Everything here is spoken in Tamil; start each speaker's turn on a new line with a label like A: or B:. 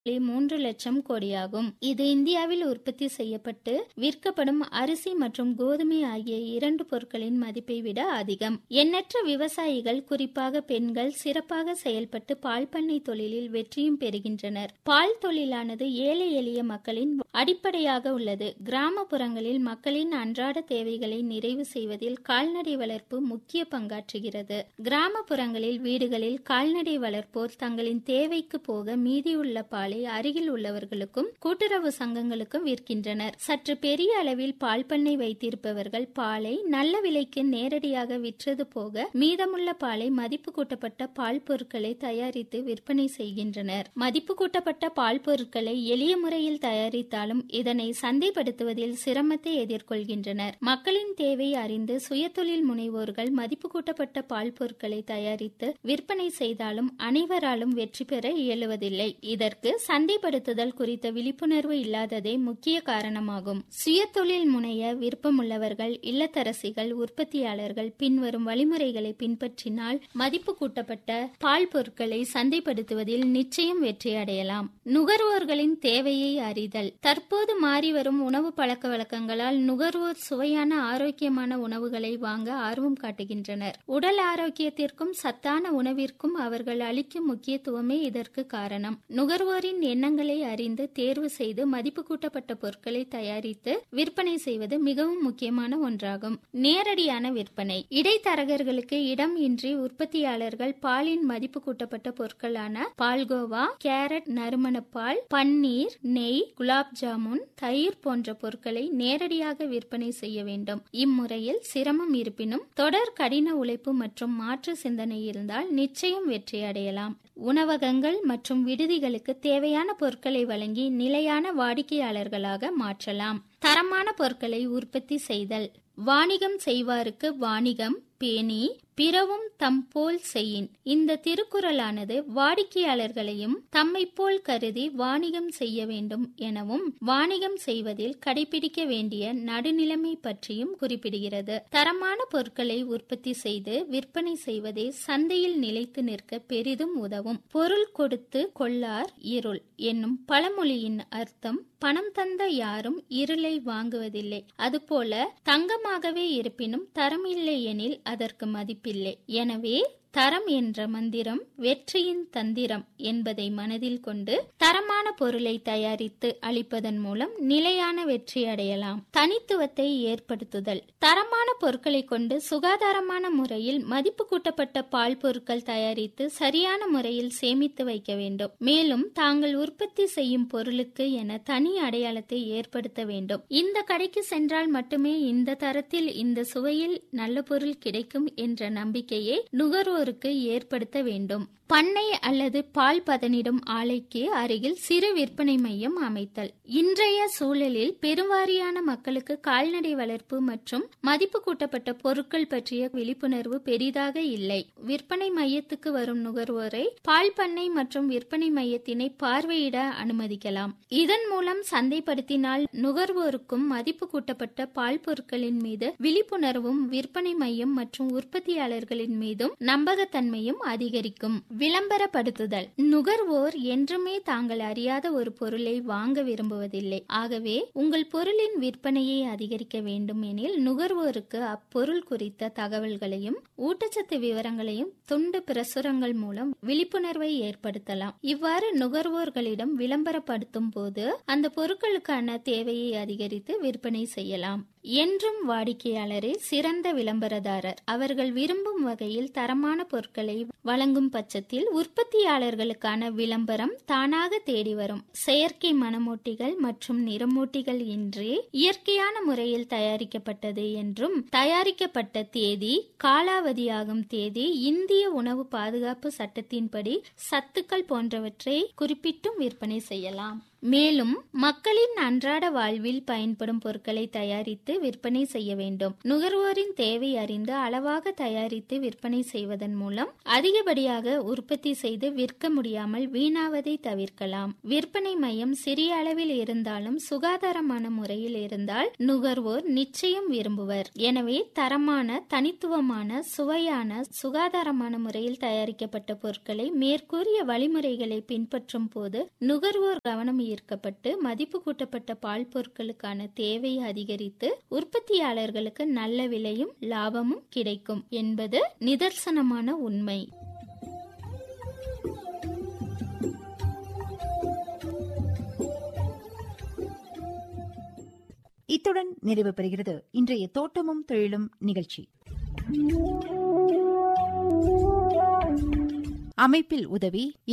A: மூன்று லட்சம் கோடியாகும் இது இந்தியாவில் உற்பத்தி செய்யப்பட்டு விற்கப்படும் அரிசி மற்றும் கோதுமை ஆகிய இரண்டு பொருட்களின் மதிப்பை விட அதிகம் எண்ணற்ற விவசாயிகள் குறிப்பாக பெண்கள் சிறப்பாக செயல்பட்டு பால் பண்ணை தொழிலில் வெற்றியும் பெறுகின்றனர் பால் தொழிலானது ஏழை எளிய மக்களின் அடிப்படையாக உள்ளது கிராமப்புறங்களில் மக்களின் அன்றாட தேவைகளை நிறைவு செய்வதில் கால்நடை வளர்ப்பு முக்கிய பங்காற்றுகிறது கிராமப்புறங்களில் வீடுகளில் கால்நடை வளர்ப்போர் தங்களின் தேவைக்கு போக மீதியுள்ள பாலை அருகில் உள்ளவர்களுக்கும் கூட்டுறவு சங்கங்களுக்கும் விற்கின்றனர் சற்று பெரிய அளவில் பால் பண்ணை வைத்திருப்பவர்கள் பாலை நல்ல விலைக்கு நேரடியாக விற்றது போக மீதமுள்ள பாலை மதிப்பு கூட்டப்பட்ட பால் பொருட்களை தயாரித்து விற்பனை செய்கின்றனர் மதிப்பு கூட்டப்பட்ட பால் பொருட்களை எளிய முறையில் தயாரித்தாலும் இதனை சந்தைப்படுத்துவதில் சிரமத்தை எதிர்கொள்கின்றனர் மக்களின் தேவை அறிந்து சுயதொழில் முனைவோர்கள் மதிப்பு கூட்டப்பட்ட பால் பொருட்களை தயாரித்து விற்பனை செய்தாலும் அனைவராலும் வெற்றி பெற இயலுவதில்லை இதற்கு சந்தைப்படுத்துதல் குறித்த விழிப்புணர்வு இல்லாததே முக்கிய காரணமாகும் சுயதொழில் முனைய விருப்பமுள்ளவர்கள் இல்லத்தரசிகள் உற்பத்தியாளர்கள் பின்வரும் வழிமுறைகளை பின்பற்றினால் மதிப்பு கூட்டப்பட்ட பால் பொருட்களை சந்தைப்படுத்துவதில் நிச்சயம் வெற்றி அடையலாம் நுகர்வோர்களின் தேவையை அறிதல் தற்போது மாறி வரும் உணவு பழக்க வழக்கங்களால் நுகர்வோர் சுவையான ஆரோக்கியமான உணவுகளை வாங்க ஆர்வம் காட்டுகின்றனர் உடல் ஆரோக்கியத்திற்கும் சத்தான உணவிற்கும் அவர்கள் அளிக்கும் முக்கியத்துவமே இதற்கு காரணம் நுகர்வோரின் எண்ணங்களை அறிந்து தேர்வு செய்து மதிப்பு கூட்டப்பட்ட பொருட்களை தயாரித்து விற்பனை செய்வது மிகவும் முக்கியமான ஒன்றாகும் நேரடியான விற்பனை இடைத்தரகர்களுக்கு இடம் இன்றி உற்பத்தியாளர்கள் பாலின் மதிப்பு கூட்டப்பட்ட பொருட்களான பால்கோவா கேரட் நறுமணப்பால் பன்னீர் நெய் குலாப் ஜாமுன் தயிர் போன்ற பொருட்களை நேரடியாக விற்பனை செய்ய வேண்டும் இம்முறையில் சிரமம் இருப்பினும் தொடர் கடின உழைப்பு மற்றும் மாற்று சிந்தனை இருந்தால் நிச்சயம் வெற்றி அடையலாம் உணவகங்கள் மற்றும் விடுதிகளுக்கு தேவையான பொருட்களை வழங்கி நிலையான வாடிக்கையாளர்களாக மாற்றலாம் தரமான பொருட்களை உற்பத்தி செய்தல் வாணிகம் செய்வாருக்கு வாணிகம் பேணி பிறவும் தம் போல் செய்யின் இந்த திருக்குறளானது வாடிக்கையாளர்களையும் தம்மை போல் கருதி வாணிகம் செய்ய வேண்டும் எனவும் வாணிகம் செய்வதில் கடைபிடிக்க வேண்டிய நடுநிலைமை பற்றியும் குறிப்பிடுகிறது தரமான பொருட்களை உற்பத்தி செய்து விற்பனை செய்வதே சந்தையில் நிலைத்து நிற்க பெரிதும் உதவும் பொருள் கொடுத்து கொள்ளார் இருள் என்னும் பழமொழியின் அர்த்தம் பணம் தந்த யாரும் இருளை வாங்குவதில்லை அதுபோல தங்கமாகவே இருப்பினும் தரமில்லை எனில் அதற்கு மதிப்பில்லை எனவே தரம் என்ற மந்திரம் வெற்றியின் தந்திரம் என்பதை மனதில் கொண்டு தரமான பொருளை தயாரித்து அளிப்பதன் மூலம் நிலையான வெற்றி அடையலாம் தனித்துவத்தை ஏற்படுத்துதல் தரமான பொருட்களை கொண்டு சுகாதாரமான முறையில் மதிப்பு கூட்டப்பட்ட பால் பொருட்கள் தயாரித்து சரியான முறையில் சேமித்து வைக்க வேண்டும் மேலும் தாங்கள் உற்பத்தி செய்யும் பொருளுக்கு என தனி அடையாளத்தை ஏற்படுத்த வேண்டும் இந்த கடைக்கு சென்றால் மட்டுமே இந்த தரத்தில் இந்த சுவையில் நல்ல பொருள் கிடைக்கும் என்ற நம்பிக்கையை நுகர்வோர் நுகர்வோருக்கு ஏற்படுத்த வேண்டும் பண்ணை அல்லது பால் பதனிடும் ஆலைக்கு அருகில் சிறு விற்பனை மையம் அமைத்தல் இன்றைய சூழலில் பெருவாரியான மக்களுக்கு கால்நடை வளர்ப்பு மற்றும் மதிப்பு கூட்டப்பட்ட பொருட்கள் பற்றிய விழிப்புணர்வு பெரிதாக இல்லை விற்பனை மையத்துக்கு வரும் நுகர்வோரை பால் பண்ணை மற்றும் விற்பனை மையத்தினை பார்வையிட அனுமதிக்கலாம் இதன் மூலம் சந்தைப்படுத்தினால் நுகர்வோருக்கும் மதிப்பு கூட்டப்பட்ட பால் பொருட்களின் மீது விழிப்புணர்வும் விற்பனை மையம் மற்றும் உற்பத்தியாளர்களின் மீதும் நம்பகத்தன்மையும் அதிகரிக்கும் விளம்பரப்படுத்துதல் நுகர்வோர் என்றுமே தாங்கள் அறியாத ஒரு பொருளை வாங்க விரும்புவதில்லை ஆகவே உங்கள் பொருளின் விற்பனையை அதிகரிக்க வேண்டும் எனில் நுகர்வோருக்கு அப்பொருள் குறித்த தகவல்களையும் ஊட்டச்சத்து விவரங்களையும் துண்டு பிரசுரங்கள் மூலம் விழிப்புணர்வை ஏற்படுத்தலாம் இவ்வாறு நுகர்வோர்களிடம் விளம்பரப்படுத்தும் போது அந்த பொருட்களுக்கான தேவையை அதிகரித்து விற்பனை செய்யலாம் என்றும் வாடிக்கையாளரே சிறந்த விளம்பரதாரர் அவர்கள் விரும்பும் வகையில் தரமான பொருட்களை வழங்கும் பட்சத்தில் உற்பத்தியாளர்களுக்கான விளம்பரம் தானாக தேடி வரும் செயற்கை மணமூட்டிகள் மற்றும் நிறமூட்டிகள் இன்றி இயற்கையான முறையில் தயாரிக்கப்பட்டது என்றும் தயாரிக்கப்பட்ட தேதி காலாவதியாகும் தேதி இந்திய உணவு பாதுகாப்பு சட்டத்தின்படி சத்துக்கள் போன்றவற்றை குறிப்பிட்டும் விற்பனை செய்யலாம் மேலும் மக்களின் அன்றாட வாழ்வில் பயன்படும் பொருட்களை தயாரித்து விற்பனை செய்ய வேண்டும் நுகர்வோரின் தேவை அறிந்து அளவாக தயாரித்து விற்பனை செய்வதன் மூலம் அதிகப்படியாக உற்பத்தி செய்து விற்க முடியாமல் வீணாவதை தவிர்க்கலாம் விற்பனை மையம் சிறிய அளவில் இருந்தாலும் சுகாதாரமான முறையில் இருந்தால் நுகர்வோர் நிச்சயம் விரும்புவர் எனவே தரமான தனித்துவமான சுவையான சுகாதாரமான முறையில் தயாரிக்கப்பட்ட பொருட்களை மேற்கூறிய வழிமுறைகளை பின்பற்றும் போது நுகர்வோர் கவனம் ஈர்க்கப்பட்டு மதிப்பு கூட்டப்பட்ட பால் பொருட்களுக்கான தேவை அதிகரித்து உற்பத்தியாளர்களுக்கு நல்ல விலையும் லாபமும் கிடைக்கும் என்பது நிதர்சனமான உண்மை
B: இத்துடன் நிறைவு பெறுகிறது இன்றைய தோட்டமும் தொழிலும் நிகழ்ச்சி அமைப்பில் உதவி